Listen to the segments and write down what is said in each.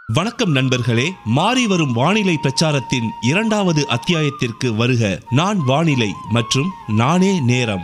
வணக்கம் நண்பர்களே மாறி வரும் வானிலை பிரச்சாரத்தின் இரண்டாவது அத்தியாயத்திற்கு வருக நான் வானிலை மற்றும் நானே நேரம்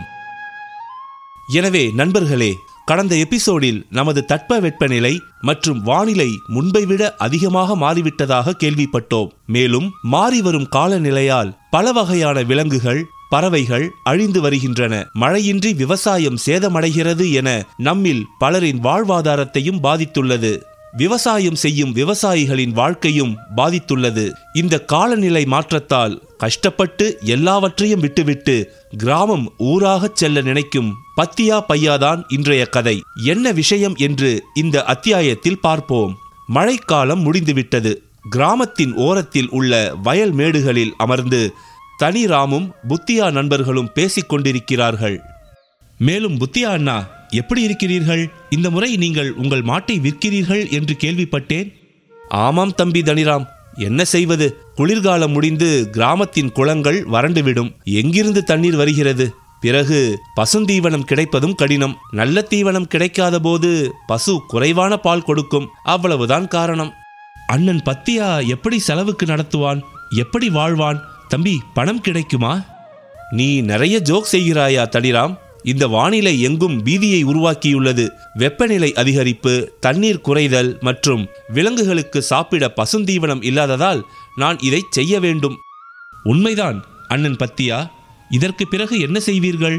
எனவே நண்பர்களே கடந்த எபிசோடில் நமது தட்பவெப்பநிலை மற்றும் வானிலை முன்பை விட அதிகமாக மாறிவிட்டதாக கேள்விப்பட்டோம் மேலும் மாறி வரும் காலநிலையால் பல வகையான விலங்குகள் பறவைகள் அழிந்து வருகின்றன மழையின்றி விவசாயம் சேதமடைகிறது என நம்மில் பலரின் வாழ்வாதாரத்தையும் பாதித்துள்ளது விவசாயம் செய்யும் விவசாயிகளின் வாழ்க்கையும் பாதித்துள்ளது இந்த காலநிலை மாற்றத்தால் கஷ்டப்பட்டு எல்லாவற்றையும் விட்டுவிட்டு கிராமம் ஊராகச் செல்ல நினைக்கும் பத்தியா பையாதான் இன்றைய கதை என்ன விஷயம் என்று இந்த அத்தியாயத்தில் பார்ப்போம் மழைக்காலம் முடிந்துவிட்டது கிராமத்தின் ஓரத்தில் உள்ள வயல் மேடுகளில் அமர்ந்து தனிராமும் புத்தியா நண்பர்களும் பேசிக் கொண்டிருக்கிறார்கள் மேலும் புத்தியா அண்ணா எப்படி இருக்கிறீர்கள் இந்த முறை நீங்கள் உங்கள் மாட்டை விற்கிறீர்கள் என்று கேள்விப்பட்டேன் ஆமாம் தம்பி தனிராம் என்ன செய்வது குளிர்காலம் முடிந்து கிராமத்தின் குளங்கள் வறண்டுவிடும் எங்கிருந்து தண்ணீர் வருகிறது பிறகு பசுந்தீவனம் கிடைப்பதும் கடினம் நல்ல தீவனம் கிடைக்காத போது பசு குறைவான பால் கொடுக்கும் அவ்வளவுதான் காரணம் அண்ணன் பத்தியா எப்படி செலவுக்கு நடத்துவான் எப்படி வாழ்வான் தம்பி பணம் கிடைக்குமா நீ நிறைய ஜோக் செய்கிறாயா தனிராம் இந்த வானிலை எங்கும் பீதியை உருவாக்கியுள்ளது வெப்பநிலை அதிகரிப்பு தண்ணீர் குறைதல் மற்றும் விலங்குகளுக்கு சாப்பிட பசுந்தீவனம் இல்லாததால் நான் இதை செய்ய வேண்டும் உண்மைதான் அண்ணன் பத்தியா இதற்கு பிறகு என்ன செய்வீர்கள்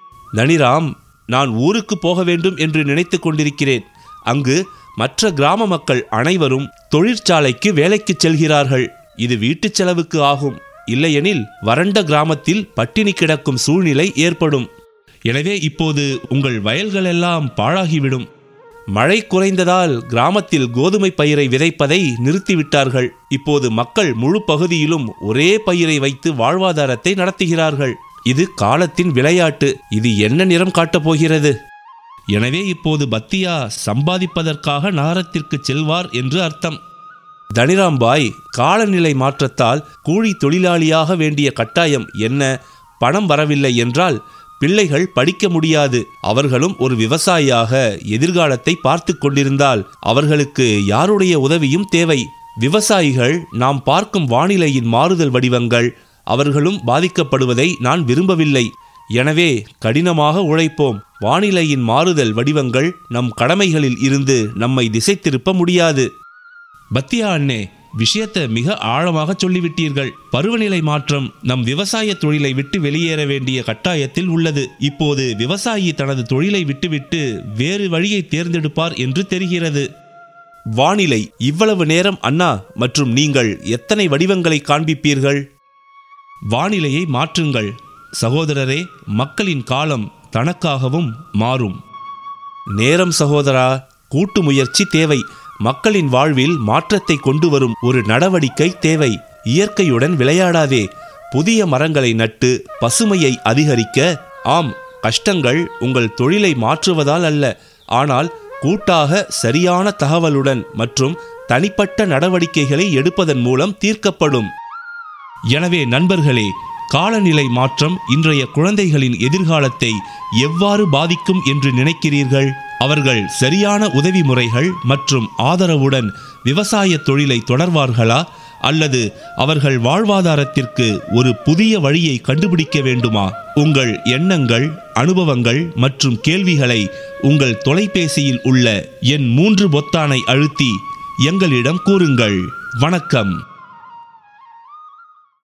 நனிராம் நான் ஊருக்கு போக வேண்டும் என்று நினைத்துக் கொண்டிருக்கிறேன் அங்கு மற்ற கிராம மக்கள் அனைவரும் தொழிற்சாலைக்கு வேலைக்கு செல்கிறார்கள் இது வீட்டுச் செலவுக்கு ஆகும் இல்லையெனில் வறண்ட கிராமத்தில் பட்டினி கிடக்கும் சூழ்நிலை ஏற்படும் எனவே இப்போது உங்கள் வயல்களெல்லாம் பாழாகிவிடும் மழை குறைந்ததால் கிராமத்தில் கோதுமை பயிரை விதைப்பதை நிறுத்திவிட்டார்கள் இப்போது மக்கள் முழு பகுதியிலும் ஒரே பயிரை வைத்து வாழ்வாதாரத்தை நடத்துகிறார்கள் இது காலத்தின் விளையாட்டு இது என்ன நிறம் காட்டப் போகிறது எனவே இப்போது பத்தியா சம்பாதிப்பதற்காக நகரத்திற்கு செல்வார் என்று அர்த்தம் தனிராம்பாய் காலநிலை மாற்றத்தால் கூலி தொழிலாளியாக வேண்டிய கட்டாயம் என்ன பணம் வரவில்லை என்றால் பிள்ளைகள் படிக்க முடியாது அவர்களும் ஒரு விவசாயியாக எதிர்காலத்தை பார்த்து கொண்டிருந்தால் அவர்களுக்கு யாருடைய உதவியும் தேவை விவசாயிகள் நாம் பார்க்கும் வானிலையின் மாறுதல் வடிவங்கள் அவர்களும் பாதிக்கப்படுவதை நான் விரும்பவில்லை எனவே கடினமாக உழைப்போம் வானிலையின் மாறுதல் வடிவங்கள் நம் கடமைகளில் இருந்து நம்மை திசை திருப்ப முடியாது பத்தியா அண்ணே விஷயத்தை மிக ஆழமாக சொல்லிவிட்டீர்கள் பருவநிலை மாற்றம் நம் விவசாய தொழிலை விட்டு வெளியேற வேண்டிய கட்டாயத்தில் உள்ளது இப்போது விவசாயி தனது தொழிலை விட்டுவிட்டு வேறு வழியை தேர்ந்தெடுப்பார் என்று தெரிகிறது வானிலை இவ்வளவு நேரம் அண்ணா மற்றும் நீங்கள் எத்தனை வடிவங்களை காண்பிப்பீர்கள் வானிலையை மாற்றுங்கள் சகோதரரே மக்களின் காலம் தனக்காகவும் மாறும் நேரம் சகோதரா கூட்டு முயற்சி தேவை மக்களின் வாழ்வில் மாற்றத்தை கொண்டு வரும் ஒரு நடவடிக்கை தேவை இயற்கையுடன் விளையாடாதே புதிய மரங்களை நட்டு பசுமையை அதிகரிக்க ஆம் கஷ்டங்கள் உங்கள் தொழிலை மாற்றுவதால் அல்ல ஆனால் கூட்டாக சரியான தகவலுடன் மற்றும் தனிப்பட்ட நடவடிக்கைகளை எடுப்பதன் மூலம் தீர்க்கப்படும் எனவே நண்பர்களே காலநிலை மாற்றம் இன்றைய குழந்தைகளின் எதிர்காலத்தை எவ்வாறு பாதிக்கும் என்று நினைக்கிறீர்கள் அவர்கள் சரியான உதவி முறைகள் மற்றும் ஆதரவுடன் விவசாய தொழிலை தொடர்வார்களா அல்லது அவர்கள் வாழ்வாதாரத்திற்கு ஒரு புதிய வழியை கண்டுபிடிக்க வேண்டுமா உங்கள் எண்ணங்கள் அனுபவங்கள் மற்றும் கேள்விகளை உங்கள் தொலைபேசியில் உள்ள என் மூன்று பொத்தானை அழுத்தி எங்களிடம் கூறுங்கள் வணக்கம்